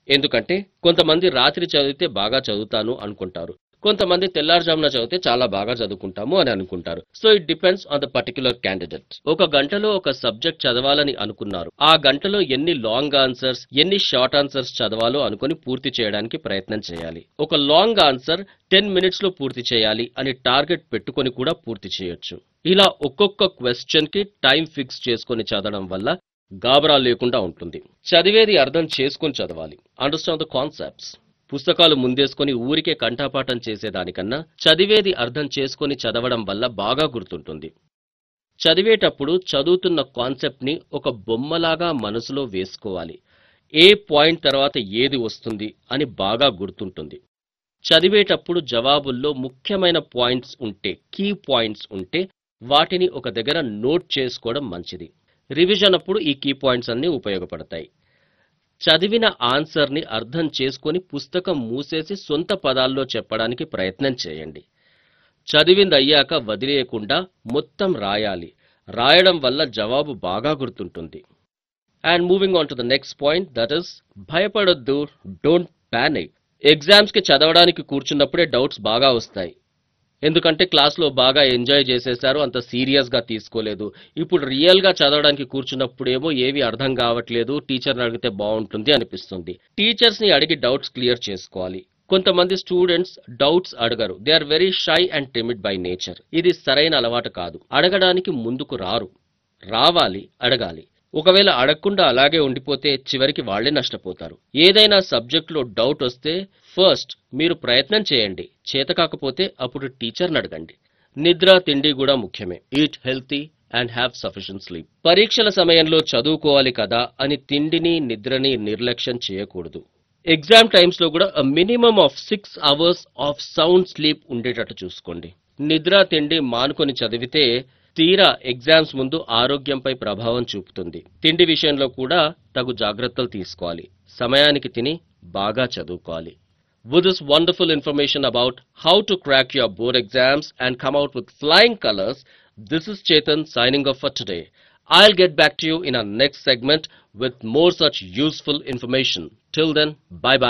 ఎందుకంటే కొంతమంది రాత్రి చదివితే బాగా చదువుతాను అనుకుంటారు కొంతమంది తెల్లారుజామున చదివితే చాలా బాగా చదువుకుంటాము అని అనుకుంటారు so it depends on the particular candidate ఒక గంటలో ఒక సబ్జెక్ట్ చదవాలని అనుకున్నారు ఆ గంటలో ఎన్ని లాంగ్ ఆన్సర్స్ ఎన్ని షార్ట్ ఆన్సర్స్ చదవాలో అనుకుని పూర్తి చేయడానికి ప్రయత్నం చేయాలి ఒక లాంగ్ ఆన్సర్ టెన్ మినిట్స్ లో పూర్తి చేయాలి అని టార్గెట్ పెట్టుకొని కూడా పూర్తి చేయొచ్చు ఇలా ఒక్కొక్క క్వశ్చన్ కి టైం ఫిక్స్ చేసుకొని చదవడం వల్ల గాబరా లేకుండా ఉంటుంది చదివేది అర్థం చేసుకొని చదవాలి అండర్స్టాండ్ ద కాన్సెప్ట్స్ పుస్తకాలు ముందేసుకొని ఊరికే కంఠాపాఠం చేసేదానికన్నా చదివేది అర్థం చేసుకొని చదవడం వల్ల బాగా గుర్తుంటుంది చదివేటప్పుడు చదువుతున్న కాన్సెప్ట్ ని ఒక బొమ్మలాగా మనసులో వేసుకోవాలి ఏ పాయింట్ తర్వాత ఏది వస్తుంది అని బాగా గుర్తుంటుంది చదివేటప్పుడు జవాబుల్లో ముఖ్యమైన పాయింట్స్ ఉంటే కీ పాయింట్స్ ఉంటే వాటిని ఒక దగ్గర నోట్ చేసుకోవడం మంచిది రివిజన్ అప్పుడు ఈ కీ పాయింట్స్ అన్ని ఉపయోగపడతాయి చదివిన ఆన్సర్ని అర్థం చేసుకొని పుస్తకం మూసేసి సొంత పదాల్లో చెప్పడానికి ప్రయత్నం చేయండి చదివింది అయ్యాక వదిలేయకుండా మొత్తం రాయాలి రాయడం వల్ల జవాబు బాగా గుర్తుంటుంది and moving on to the next point that is భయపడొద్దు డోంట్ ప్యానిక్ ఎగ్జామ్స్ కి చదవడానికి కూర్చున్నప్పుడే డౌట్స్ బాగా వస్తాయి ఎందుకంటే క్లాస్లో బాగా ఎంజాయ్ చేసేశారు అంత సీరియస్ గా తీసుకోలేదు ఇప్పుడు రియల్ గా చదవడానికి కూర్చున్నప్పుడేమో ఏవి అర్థం కావట్లేదు టీచర్ని అడిగితే బాగుంటుంది అనిపిస్తుంది టీచర్స్ ని అడిగి డౌట్స్ క్లియర్ చేసుకోవాలి కొంతమంది స్టూడెంట్స్ డౌట్స్ అడగరు they are very shy and timid by nature ఇది సరైన అలవాటు కాదు అడగడానికి ముందుకు రారు రావాలి అడగాలి ఒకవేళ అడగకుండా అలాగే ఉండిపోతే చివరికి వాళ్లే నష్టపోతారు ఏదైనా సబ్జెక్ట్లో డౌట్ వస్తే ఫస్ట్ మీరు ప్రయత్నం చేయండి చేత కాకపోతే అప్పుడు టీచర్ని అడగండి నిద్ర తిండి కూడా ముఖ్యమే eat healthy and have sufficient sleep పరీక్షల సమయంలో చదువుకోవాలి కదా అని తిండిని నిద్రని నిర్లక్ష్యం చేయకూడదు ఎగ్జామ్ టైమ్స్ లో కూడా minimum of six hours of sound sleep ఉండేటట్టు చూసుకోండి నిద్ర తిండి మానుకొని చదివితే తీరా ఎగ్జామ్స్ ముందు ఆరోగ్యంపై ప్రభావం చూపుతుంది తిండి విషయంలో కూడా తగు జాగ్రత్తలు తీసుకోవాలి సమయానికి తిని బాగా చదువుకోవాలి With this wonderful information about how to crack your board exams and come out with flying colors, this is Chetan signing off for today. I'll get back to you in our next segment with more such useful information. Till then, bye bye.